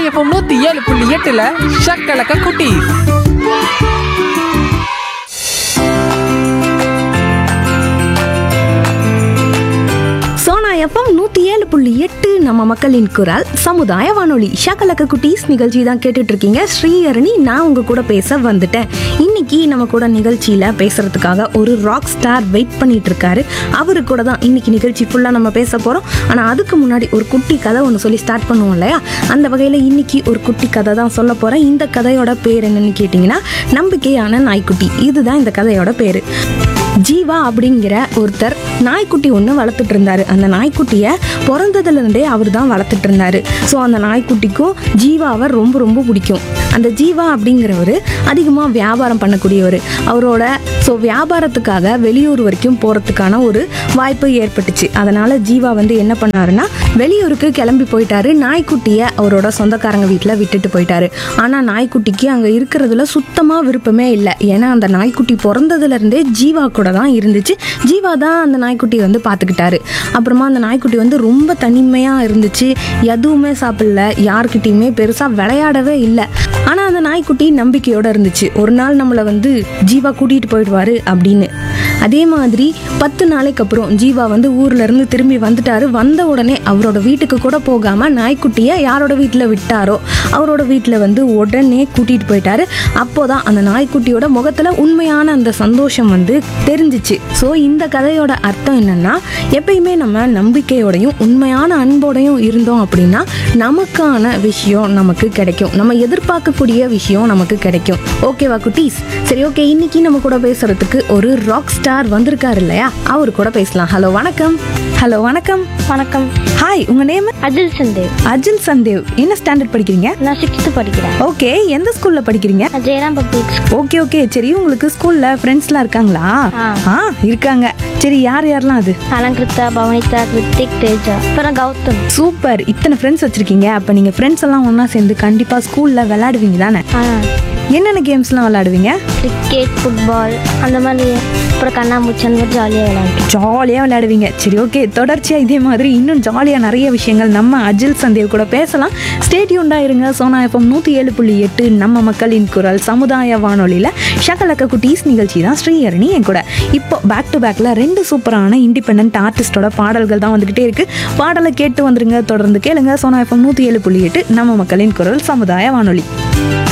FM நூத்தி ஏழு புள்ளி எட்டுல ஷக்கலக்க குட்டி சோனா எஃப்எம் நூற்றி ஏழு புள்ளி எட்டு நம்ம மக்களின் குரல் சமுதாய வானொலி ஷகலக்க குட்டீஸ் நிகழ்ச்சி தான் கேட்டுட்டு இருக்கீங்க ஸ்ரீஹரணி நான் உங்க கூட பேச வந்துட்டேன் இன்னைக்கு நம்ம கூட நிகழ்ச்சியில பேசுறதுக்காக ஒரு ராக் ஸ்டார் வெயிட் பண்ணிட்டு இருக்காரு அவரு கூட தான் இன்னைக்கு நிகழ்ச்சி ஃபுல்லாக நம்ம பேச போறோம் ஆனா அதுக்கு முன்னாடி ஒரு குட்டி கதை ஒன்று சொல்லி ஸ்டார்ட் பண்ணுவோம் இல்லையா அந்த வகையில் இன்னைக்கு ஒரு குட்டி கதை தான் சொல்ல போறேன் இந்த கதையோட பேர் என்னன்னு கேட்டிங்கன்னா நம்பிக்கையான நாய்க்குட்டி இதுதான் இந்த கதையோட பேரு ஜீவா அப்படிங்கிற ஒருத்தர் நாய்க்குட்டி ஒன்று வளர்த்துட்டு இருந்தாரு அந்த நாய்க்குட்டியை பிறந்ததுலேருந்தே அவர் தான் வளர்த்துட்டு இருந்தாரு ஸோ அந்த நாய்க்குட்டிக்கும் ஜீவாவை ரொம்ப ரொம்ப பிடிக்கும் அந்த ஜீவா அப்படிங்கிறவர் அதிகமாக வியாபாரம் பண்ணக்கூடியவர் அவரோட ஸோ வியாபாரத்துக்காக வெளியூர் வரைக்கும் போகிறதுக்கான ஒரு வாய்ப்பு ஏற்பட்டுச்சு அதனால் ஜீவா வந்து என்ன பண்ணாருன்னா வெளியூருக்கு கிளம்பி போயிட்டாரு நாய்க்குட்டியை அவரோட சொந்தக்காரங்க வீட்டில் விட்டுட்டு போயிட்டாரு ஆனால் நாய்க்குட்டிக்கு அங்கே இருக்கிறதுல சுத்தமாக விருப்பமே இல்லை ஏன்னா அந்த நாய்க்குட்டி பிறந்ததுலேருந்தே ஜீவா கூட தான் இருந்துச்சு ஜீவா தான் அந்த நாய்க்குட்டியை வந்து பார்த்துக்கிட்டாரு அப்புறமா அந்த நாய்க்குட்டி வந்து ரொம்ப தனிமையாக இருந்துச்சு எதுவுமே சாப்பிடல யார்கிட்டயுமே பெருசாக விளையாடவே இல்லை ஆனால் அந்த நாய்க்குட்டி நம்பிக்கையோடு இருந்துச்சு ஒரு நாள் நம்மளை வந்து ஜீவா கூட்டிகிட்டு போயிடுவாரு அப்படின்னு அதே மாதிரி பத்து நாளைக்கு அப்புறம் ஜீவா வந்து ஊர்ல இருந்து திரும்பி வந்துட்டாரு வந்த உடனே அவரோட வீட்டுக்கு கூட போகாம நாய்க்குட்டியை யாரோட வீட்டில் விட்டாரோ அவரோட வீட்டில் வந்து உடனே கூட்டிட்டு போயிட்டாரு அப்போதான் அந்த நாய்க்குட்டியோட முகத்துல உண்மையான அந்த சந்தோஷம் வந்து தெரிஞ்சிச்சு ஸோ இந்த கதையோட அர்த்தம் என்னன்னா எப்பயுமே நம்ம நம்பிக்கையோடையும் உண்மையான அன்போடையும் இருந்தோம் அப்படின்னா நமக்கான விஷயம் நமக்கு கிடைக்கும் நம்ம எதிர்பார்க்கக்கூடிய விஷயம் நமக்கு கிடைக்கும் ஓகேவா குட்டீஸ் சரி ஓகே இன்னைக்கு நம்ம கூட பேசுறதுக்கு ஒரு ராக் ஸ்டார் வந்திருக்காரு இல்லையா அவர் கூட பேசலாம் ஹலோ வணக்கம் ஹலோ வணக்கம் வணக்கம் ஹாய் உங்க நேம் அஜில் சந்தேவ் அஜில் சந்தேவ் என்ன ஸ்டாண்டர்ட் படிக்கிறீங்க நான் சிக்ஸ்த்து படிக்கிறேன் ஓகே எந்த ஸ்கூல்ல படிக்கிறீங்க நான் Jayaram public school okay okay சரி உங்களுக்கு ஸ்கூல்ல ஃப்ரெண்ட்ஸ்லாம் இருக்காங்களா ஆ. ஆ இருக்காங்க சரி யார் யாரெல்லாம் அது அலங்கிருத்தா பவனிதா கிருத்திக் தேஜா அப்புறம் கௌதம் சூப்பர் இத்தனை ஃப்ரெண்ட்ஸ் வச்சிருக்கீங்க அப்ப நீங்க ஃப்ரெண்ட்ஸ் எல்லாம் ஒண்ணா சேர்ந்து கண்டிப்பா ஸ்கூல்ல விளையாடுவீங்க தானே ஆ என்னென்ன கேம்ஸ்லாம் விளையாடுவீங்க கிரிக்கெட் ஃபுட்பால் அந்த மாதிரி அப்புறம் கண்ணாமூச்சி அந்த மாதிரி ஜாலியாக விளையாண்டுட்டு ஜாலியாக விளையாடுவீங்க சரி ஓகே தொடர்ச்சியாக இதே மாதிரி இன்னும் ஜாலியாக நிறைய விஷயங்கள் நம்ம அஜில் சந்தேவ் கூட பேசலாம் ஸ்டேடியூண்டா இருங்க சோனா எஃப்எம் நூற்றி ஏழு புள்ளி எட்டு நம்ம மக்களின் குரல் சமுதாய வானொலியில் ஷகலக்க குட்டீஸ் நிகழ்ச்சி தான் ஸ்ரீஹரணி என் கூட இப்போ பேக் டு பேக்கில் ரெண்டு சூப்பரான இண்டிபெண்ட் ஆர்டிஸ்டோட பாடல்கள் தான் வந்துக்கிட்டே இருக்கு பாடலை கேட்டு வந்துருங்க தொடர்ந்து கேளுங்க சோனா எஃப்எம் நூற்றி ஏழு புள்ளி எட்டு நம்ம மக்களின் குரல் சமுதாய வானொலி